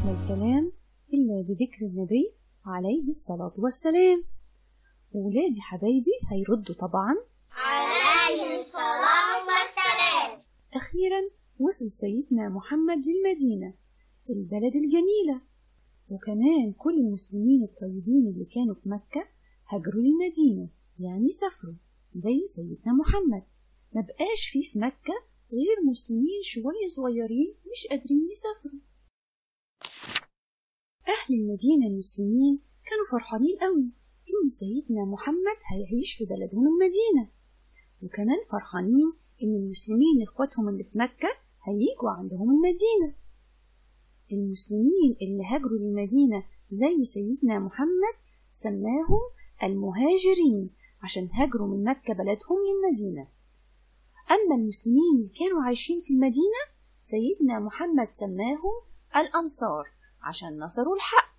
خلصنا الكلام إلا بذكر النبي عليه الصلاة والسلام ولادي حبايبي هيردوا طبعا عليه الصلاة والسلام أخيرا وصل سيدنا محمد للمدينة البلد الجميلة وكمان كل المسلمين الطيبين اللي كانوا في مكة هاجروا للمدينة يعني سافروا زي سيدنا محمد ما بقاش فيه في مكة غير مسلمين شوية صغيرين مش قادرين يسافروا أهل المدينة المسلمين كانوا فرحانين قوي إن سيدنا محمد هيعيش في بلدهم المدينة وكمان فرحانين إن المسلمين إخواتهم اللي في مكة هيجوا عندهم المدينة المسلمين اللي هاجروا للمدينة زي سيدنا محمد سماهم المهاجرين عشان هاجروا من مكة بلدهم للمدينة أما المسلمين اللي كانوا عايشين في المدينة سيدنا محمد سماهم الأنصار عشان نصروا الحق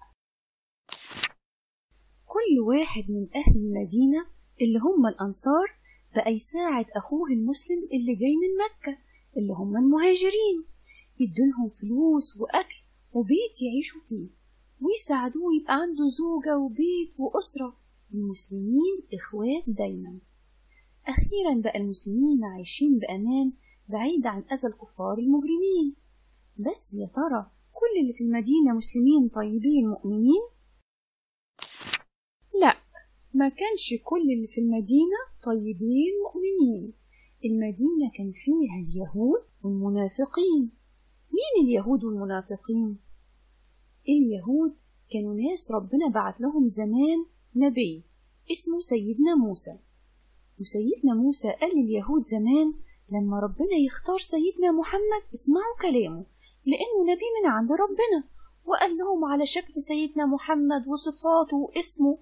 كل واحد من أهل المدينة اللي هم الأنصار بقى يساعد أخوه المسلم اللي جاي من مكة اللي هم المهاجرين يدولهم فلوس وأكل وبيت يعيشوا فيه ويساعدوه يبقى عنده زوجة وبيت وأسرة المسلمين إخوات دايما أخيرا بقى المسلمين عايشين بأمان بعيد عن أذى الكفار المجرمين بس يا ترى كل اللي في المدينة مسلمين طيبين مؤمنين؟ لا ما كانش كل اللي في المدينة طيبين مؤمنين المدينة كان فيها اليهود والمنافقين مين اليهود والمنافقين؟ اليهود كانوا ناس ربنا بعت لهم زمان نبي اسمه سيدنا موسى وسيدنا موسى قال لليهود زمان لما ربنا يختار سيدنا محمد اسمعوا كلامه لأنه نبي من عند ربنا وقال لهم على شكل سيدنا محمد وصفاته واسمه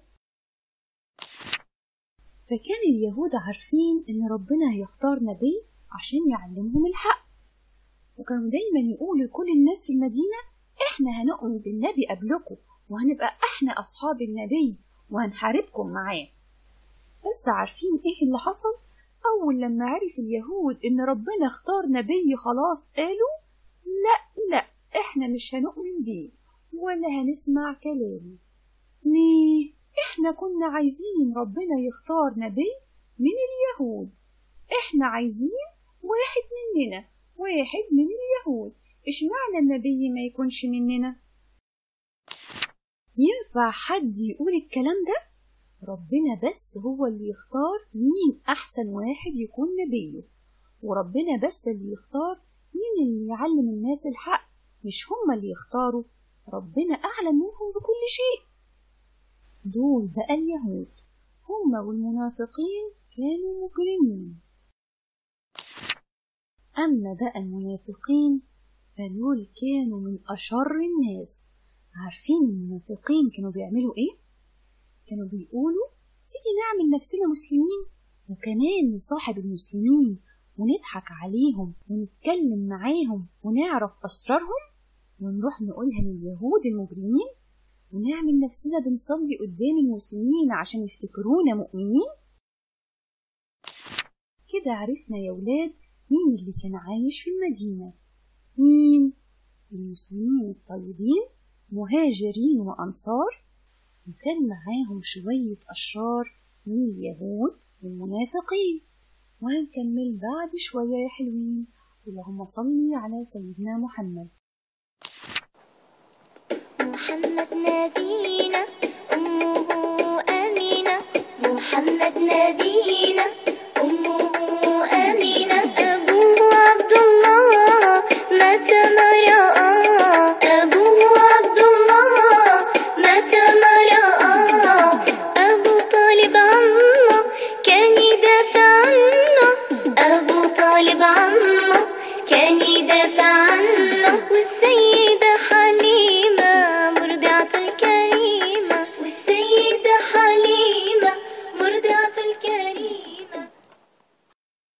فكان اليهود عارفين إن ربنا هيختار نبي عشان يعلمهم الحق وكانوا دايما يقولوا لكل الناس في المدينة إحنا هنؤمن بالنبي قبلكم وهنبقى إحنا أصحاب النبي وهنحاربكم معاه بس عارفين إيه اللي حصل؟ أول لما عرف اليهود إن ربنا اختار نبي خلاص قالوا لا لا إحنا مش هنؤمن بيه ولا هنسمع كلامه ليه؟ إحنا كنا عايزين ربنا يختار نبي من اليهود إحنا عايزين واحد مننا واحد من اليهود اشمعنى النبي ما يكونش مننا ينفع حد يقول الكلام ده ربنا بس هو اللي يختار مين احسن واحد يكون نبيه وربنا بس اللي يختار مين اللي يعلم الناس الحق مش هما اللي يختاروا ربنا اعلم منهم بكل شيء دول بقى اليهود هما والمنافقين كانوا مجرمين أما بقى المنافقين فدول كانوا من أشر الناس عارفين المنافقين كانوا بيعملوا إيه؟ كانوا بيقولوا تيجي نعمل نفسنا مسلمين وكمان نصاحب المسلمين ونضحك عليهم ونتكلم معاهم ونعرف أسرارهم ونروح نقولها لليهود المجرمين ونعمل نفسنا بنصلي قدام المسلمين عشان يفتكرونا مؤمنين كده عرفنا يا ولاد مين اللي كان عايش في المدينة مين المسلمين الطيبين مهاجرين وأنصار وكان معاهم شوية أشرار من اليهود والمنافقين وهنكمل بعد شوية يا حلوين اللهم صلي على سيدنا محمد محمد نبينا أمه أمينة محمد نبينا أمه